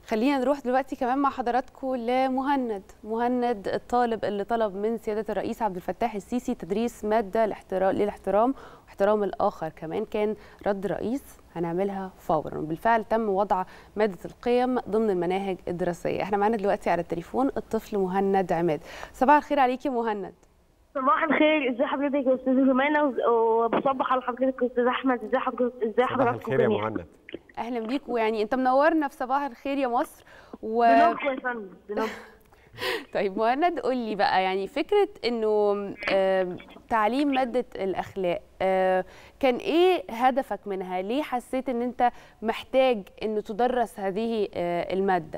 خلينا نروح دلوقتي كمان مع حضراتكم لمهند مهند الطالب اللي طلب من سيادة الرئيس عبد الفتاح السيسي تدريس مادة للاحترام واحترام الآخر كمان كان رد رئيس هنعملها فورا بالفعل تم وضع مادة القيم ضمن المناهج الدراسية احنا معانا دلوقتي على التليفون الطفل مهند عماد صباح الخير عليكي مهند صباح الخير ازي حضرتك يا استاذ جمانه وبصبح على حضرتك يا استاذ احمد ازي حضرتك ازي صباح حضرتك الخير يا مهند اهلا بيك ويعني انت منورنا في صباح الخير يا مصر و... بنوكو يا فندم بنوكو طيب مهند قول لي بقى يعني فكره انه آه، تعليم ماده الاخلاق آه، كان ايه هدفك منها ليه حسيت ان انت محتاج انه تدرس هذه آه، الماده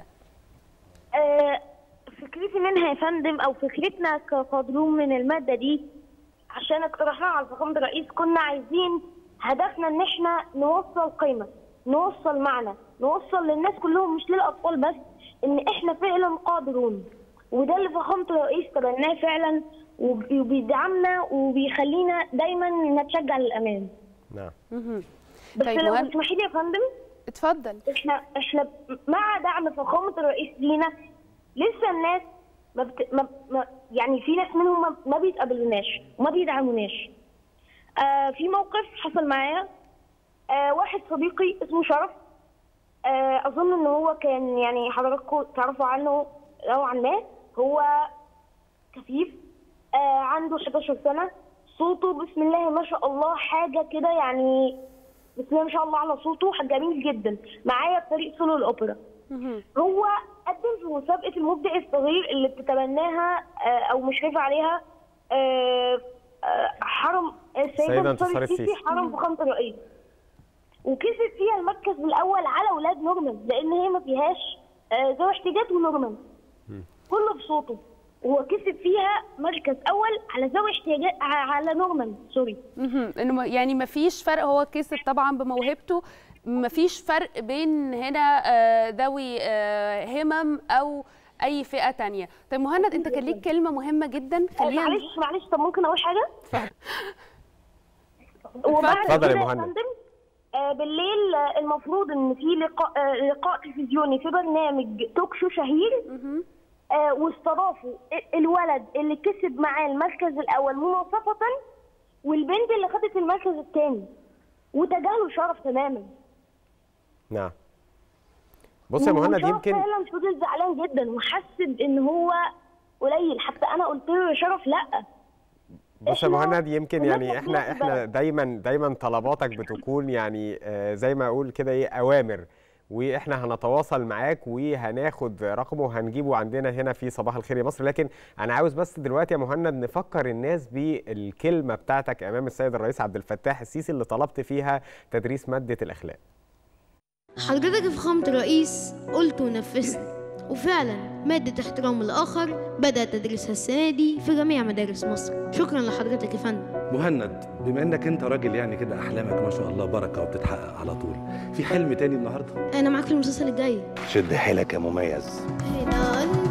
آه، فكرتي منها يا فندم او فكرتنا كقادرون من الماده دي عشان اقترحناها على فخامه الرئيس كنا عايزين هدفنا ان احنا نوصل قيمه نوصل معنى نوصل للناس كلهم مش للاطفال بس ان احنا فعلا قادرون وده اللي فخامه الرئيس تبناه فعلا وب- وبيدعمنا وبيخلينا دايما نتشجع للامام نعم مهم. بس طيب لو مهند تسمحي لي يا فندم اتفضل احنا احنا مع دعم فخامه الرئيس لينا لسه الناس ما, بت... ما... ما يعني في ناس منهم ما, ما بيتقبلوناش وما بيدعموناش آه في موقف حصل معايا آه واحد صديقي اسمه شرف آه اظن ان هو كان يعني حضراتكم تعرفوا عنه نوعا ما هو كفيف آه عنده 11 سنه صوته بسم الله ما شاء الله حاجه كده يعني بسم الله ما شاء الله على صوته جميل جدا معايا في فريق سولو الاوبرا مهم. هو قدم في مسابقه المبدع الصغير اللي بتتبناها آه، او مشرفه عليها آه، آه، حرم السيدة السيده انتصار انتصار السيسي السيسي. حرم فخامه الرئيس وكسب فيها المركز الاول على اولاد نورمان لان هي ما فيهاش آه، ذوي احتياجات ونورمان كله بصوته وهو كسب فيها مركز اول على ذوي احتياجات ع- على نورمان سوري مهم. انه ما- يعني ما فيش فرق هو كسب طبعا بموهبته ما فيش فرق بين هنا آه، ذوي آه، همم او اي فئه تانية طيب مهند انت كان ليك كلمه مهمه جدا آه، خلينا معلش معلش طب ممكن اقول حاجه؟ وبعد اتفضل يا كده مهند. فندم، آه، بالليل آه، المفروض ان في لقاء آه، لقاء تلفزيوني في برنامج توك شو شهير مهم. آه، واستضافوا ال- الولد اللي كسب معاه المركز الاول مناصفه والبنت اللي خدت المركز الثاني وتجاهلوا شرف تماما نعم بص يا مهند وشرف يمكن فعلا فضل زعلان جدا وحس ان هو قليل حتى انا قلت له يا شرف لا بص يا إحنا مهند يمكن وناس يعني احنا مطلوب احنا بلد. دايما دايما طلباتك بتكون يعني آه، زي ما اقول كده ايه اوامر واحنا هنتواصل معاك وهناخد رقمه وهنجيبه عندنا هنا في صباح الخير يا مصر لكن انا عاوز بس دلوقتي يا مهند نفكر الناس بالكلمه بتاعتك امام السيد الرئيس عبد الفتاح السيسي اللي طلبت فيها تدريس ماده الاخلاق حضرتك يا فخامة الرئيس قلت ونفذت وفعلا مادة احترام الآخر بدأت أدرسها السنة دي في جميع مدارس مصر شكرا لحضرتك يا فندم مهند بما انك انت راجل يعني كده احلامك ما شاء الله بركه وبتتحقق على طول في حلم تاني النهارده أنا معاك في المسلسل الجاي شد حيلك يا مميز هنا